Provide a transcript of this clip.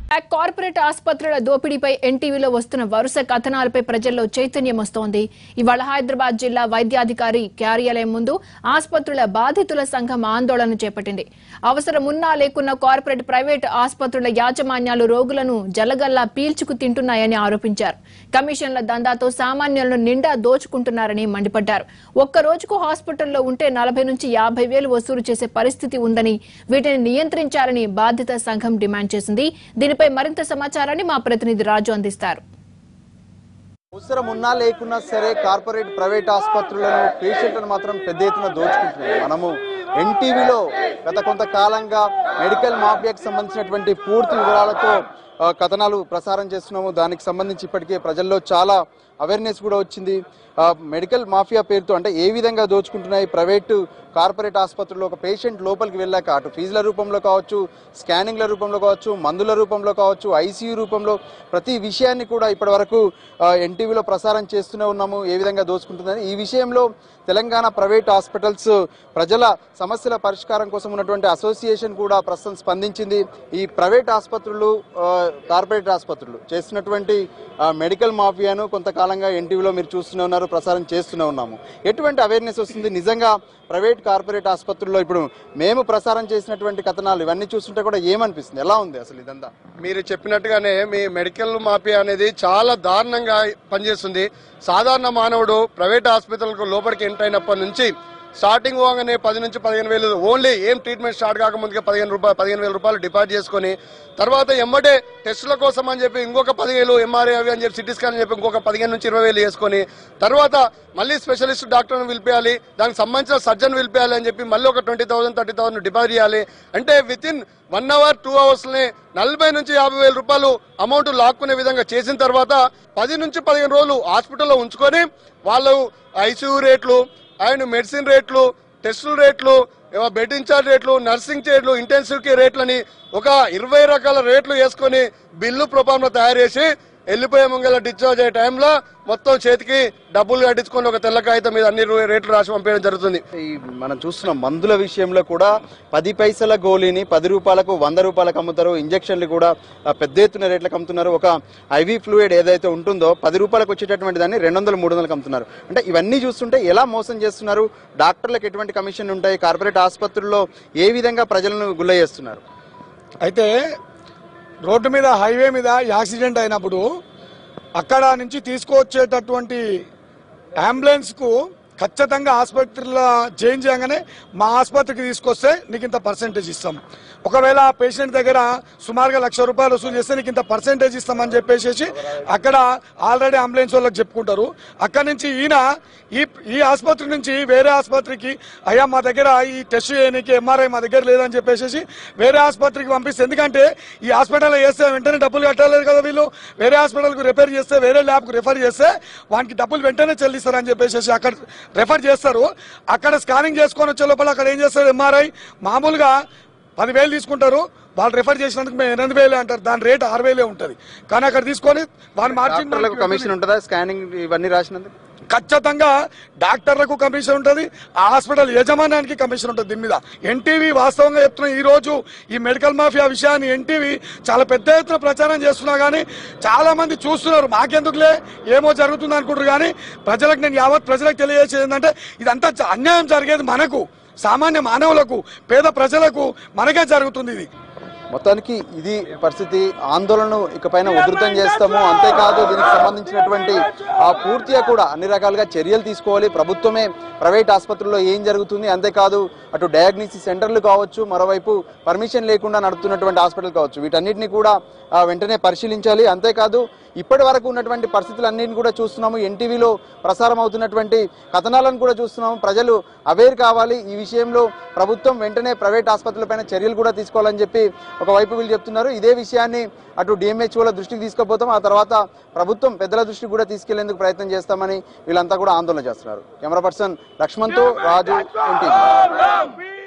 corporate ఆసుపత్రుల దోపిడీపై ఎన్టీవీలో వస్తున్న వరుస కథనాలపై ప్రజల్లో చైతన్యం వస్తోంది ఇవాళ హైదరాబాద్ జిల్లా వైద్యాధికారి కార్యాలయం ముందు ఆసుపత్రుల బాధితుల సంఘం ఆందోళన చేపట్టింది అవసరం ఉన్నా లేకున్నా కార్పొరేట్ ప్రైవేట్ ఆసుపత్రుల యాజమాన్యాలు రోగులను జలగల్లా పీల్చుకు తింటున్నాయని ఆరోపించారు కమిషన్ల దందాతో సామాన్యులను నిండా దోచుకుంటున్నారని మండిపడ్డారు ఒక్క రోజుకు హాస్పిటల్లో ఉంటే నలభై నుంచి యాభై వేలు వసూలు చేసే పరిస్థితి ఉందని వీటిని నియంత్రించాలని బాధిత సంఘం డిమాండ్ చేసింది దీనిపై మరింత సమాచారాన్ని మా ప్రతినిధి రాజు అందిస్తారు అవసరం ఉన్నా లేకున్నా సరే కార్పొరేట్ ప్రైవేట్ ఆసుపత్రులను పేషెంట్లను మాత్రం పెద్ద ఎత్తున దోచుకుంటున్నాయి మనము ఎన్టీవీలో గత కొంతకాలంగా మెడికల్ మాఫియాకి సంబంధించినటువంటి పూర్తి వివరాలతో ఆ, కథనాలు ప్రసారం చేస్తున్నాము దానికి సంబంధించి ఇప్పటికే ప్రజల్లో చాలా అవేర్నెస్ కూడా వచ్చింది ఆ, మెడికల్ మాఫియా పేరుతో అంటే ఏ విధంగా దోచుకుంటున్నాయి ప్రైవేటు కార్పొరేట్ ఆసుపత్రుల్లో ఒక పేషెంట్ లోపలికి వెళ్ళాక అటు ఫీజుల రూపంలో కావచ్చు స్కానింగ్ల రూపంలో కావచ్చు మందుల రూపంలో కావచ్చు ఐసీయూ రూపంలో ప్రతి విషయాన్ని కూడా ఇప్పటి వరకు ఎన్టీవీలో ప్రసారం చేస్తూనే ఉన్నాము ఏ విధంగా దోచుకుంటుందని ఈ విషయంలో తెలంగాణ ప్రైవేట్ హాస్పిటల్స్ ప్రజల సమస్యల పరిష్కారం కోసం ఉన్నటువంటి అసోసియేషన్ కూడా ప్రస్తుతం స్పందించింది ఈ ప్రైవేట్ ఆసుపత్రులు ఆ, కార్పొరేట్ ఆసుపత్రులు చేస్తున్నటువంటి ఆ, మెడికల్ మాఫియాను కొంతకాలంగా ఎన్టీవీలో మీరు చూస్తూనే ఉన్నారు ప్రసారం చేస్తూనే ఉన్నాము ఎటువంటి అవేర్నెస్ వస్తుంది నిజంగా ప్రైవేట్ కార్పొరేట్ ఆసుపత్రుల్లో ఇప్పుడు మేము ప్రసారం చేసినటువంటి కథనాలు ఇవన్నీ చూస్తుంటే కూడా ఏమనిపిస్తుంది ఎలా ఉంది అసలు ఇదంతా మీరు చెప్పినట్టుగానే మీ మెడికల్ మాఫియా అనేది చాలా దారుణంగా పనిచేస్తుంది సాధారణ మానవుడు ప్రైవేట్ ఆసుపత్రులకు లోపలికి ఎంటర్ అయినప్పటి నుంచి స్టార్టింగ్ పోగానే పది నుంచి పదిహేను వేలు ఓన్లీ ఏం ట్రీట్మెంట్ స్టార్ట్ కాకముందుకే పదిహేను రూపాయలు పదిహేను వేల రూపాయలు డిపాజిట్ చేసుకొని తర్వాత ఎమ్మటే టెస్టుల కోసం అని చెప్పి ఇంకొక పదివేలు ఎంఆర్ఐ అవి అని చెప్పి సిటీ స్కాన్ అని చెప్పి ఇంకొక పదిహేను నుంచి ఇరవై వేలు వేసుకొని తర్వాత మళ్ళీ స్పెషలిస్ట్ డాక్టర్ని పిలిపేయాలి దానికి సంబంధించిన సర్జన్ పిలిపేయాలి అని చెప్పి మళ్ళీ ఒక twenty thousand thirty thousand deposit చేయాలి అంటే within one hour two అవర్స్నే నలభై నుంచి యాభై వేల రూపాయలు అమౌంట్ లాక్కునే విధంగా చేసిన తర్వాత పది నుంచి పదిహేను రోజులు హాస్పిటల్లో ఉంచుకొని వాళ్ళు ఐసీయూ రేట్లు అండ్ మెడిసిన్ రేట్లు టెస్టుల రేట్లు ఏవో బెడ్ ఇన్ఛార్జ్ రేట్లు నర్సింగ్ రేట్లు ఇంటెన్సివ్ కేర్ రేట్లని ఒక ఇరవై రకాల రేట్లు వేసుకొని బిల్లు ప్రొపామ్లో తయారు చేసి వెళ్ళిపోయే ముంగల డిశ్చార్జ్ అయ్యే టైంలో మొత్తం చేతికి డబ్బులు కట్టించుకొని ఒక తెల్ల కాగితం మీద అన్ని రు- రేట్లు రాసి పంపించడం జరుగుతుంది ఈ మనం చూస్తున్నాం మందుల విషయంలో కూడా పది పైసల గోళీని పది రూపాయలకు వంద రూపాయలకు అమ్ముతారు ఇంజక్షన్లు కూడా ఆ, పెద్ద ఎత్తున రేట్లకు అమ్ముతున్నారు ఒక ఐవీ ఫ్లూయిడ్ ఏదైతే ఉంటుందో పది రూపాయలకు వచ్చేటటువంటి దాన్ని రెండు వందలు మూడు వందలకు అమ్ముతున్నారు అంటే ఇవన్నీ చూస్తుంటే ఎలా మోసం చేస్తున్నారు డాక్టర్లకు ఎటువంటి కమిషన్ ఉంటాయి కార్పొరేట్ ఆసుపత్రుల్లో ఏ విధంగా ప్రజలను గుల్ల చేస్తున్నారు అయితే రోడ్డు మీద హైవే మీద యాక్సిడెంట్ అయినప్పుడు అక్కడ నుంచి తీసుకువచ్చేటటువంటి అంబులెన్స్కు ఖచ్చితంగా ఆసుపత్రిలో చేంజ్ చేయగానే మా ఆసుపత్రికి తీసుకొస్తే నీకు ఇంత పర్సెంటేజ్ ఇస్తాం ఒకవేళ ఆ పేషెంట్ దగ్గర సుమారుగా లక్ష రూపాయలు వసూలు చేస్తే నీకు ఇంత పర్సెంటేజ్ ఇస్తామని చెప్పేసి అక్కడ ఆల్రెడీ అంబులెన్స్ వాళ్ళకి చెప్పుకుంటారు అక్కడ నుంచి ఈయన ఈ ఈ ఆసుపత్రి నుంచి వేరే ఆసుపత్రికి అయ్యా మా దగ్గర ఈ టెస్ట్ చేయడానికి ఎంఆర్ఐ మా దగ్గర లేదని చెప్పేసి వేరే ఆసుపత్రికి పంపిస్తే ఎందుకంటే ఈ హాస్పిటల్లో చేస్తే వెంటనే డబ్బులు కట్టలేదు కదా వీళ్ళు వేరే హాస్పిటల్కు రిఫర్ చేస్తే వేరే ల్యాబ్కు రిఫర్ చేస్తే వానికి డబ్బులు వెంటనే చెల్లిస్తారని చెప్పేసి అక్కడ రెఫర్ చేస్తారు అక్కడ స్కానింగ్ చేసుకొని వచ్చే లోపల అక్కడ ఏం చేస్తారు ఎంఆర్ఐ మామూలుగా పదివేలు తీసుకుంటారు వాళ్ళు రిఫర్ చేసినందుకు మేము ఎనిమిది వేలే అంటారు దాని రేట్ ఆరు వేలే ఉంటుంది కానీ అక్కడ తీసుకొని వాని మార్జిన్ డాక్టర్లకు కమిషన్ ఉంటుందా స్కానింగ్ ఇవన్నీ రాసినందుకు ఖచ్చితంగా డాక్టర్లకు కమిషన్ ఉంటుంది ఆ హాస్పిటల్ యజమానానికి కమిషన్ ఉంటుంది దీని మీద ఎన్టీవీ వాస్తవంగా చెప్తున్నా ఈ రోజు ఈ మెడికల్ మాఫియా విషయాన్ని ఎన్టీవీ చాలా పెద్ద ఎత్తున ప్రచారం చేస్తున్నా కానీ చాలా మంది చూస్తున్నారు మాకెందుకులే ఏమో జరుగుతుంది అనుకుంటారు కానీ ప్రజలకు నేను యావత్ ప్రజలకు తెలియజేసేది ఏంటంటే ఇదంతా చ- అన్యాయం జరిగేది మనకు సామాన్య మానవులకు పేద ప్రజలకు మనకే జరుగుతుంది ఇది మొత్తానికి ఇది పరిస్థితి ఆందోళనను ఇకపైన ఉధృతం చేస్తాము అంతేకాదు దీనికి సంబంధించినటువంటి ఆ పూర్తిగా కూడా అన్ని రకాలుగా చర్యలు తీసుకోవాలి ప్రభుత్వమే ప్రైవేట్ ఆసుపత్రుల్లో ఏం జరుగుతుంది అంతేకాదు అటు డయాగ్నోసిస్ సెంటర్లు కావచ్చు మరోవైపు పర్మిషన్ లేకుండా నడుపుతున్నటువంటి హాస్పిటల్ కావచ్చు వీటన్నిటిని కూడా ఆ, వెంటనే పరిశీలించాలి అంతేకాదు ఇప్పటి వరకు ఉన్నటువంటి పరిస్థితులన్నింటిని కూడా చూస్తున్నాము ఎన్టీవీలో ప్రసారం అవుతున్నటువంటి కథనాలను కూడా చూస్తున్నాము ప్రజలు అవేర్ కావాలి ఈ విషయంలో ప్రభుత్వం వెంటనే ప్రైవేట్ ఆసుపత్రులపైన చర్యలు కూడా తీసుకోవాలని చెప్పి ఒకవైపు వీళ్ళు చెప్తున్నారు ఇదే విషయాన్ని అటు డిఎంహెచ్ఓల దృష్టికి తీసుకుపోతాం ఆ తర్వాత ప్రభుత్వం పెద్దల దృష్టికి కూడా తీసుకెళ్లేందుకు ప్రయత్నం చేస్తామని వీళ్ళంతా కూడా ఆందోళన చేస్తున్నారు కెమెరా పర్సన్ లక్ష్మణ్తో రాజు ఎన్టీవీ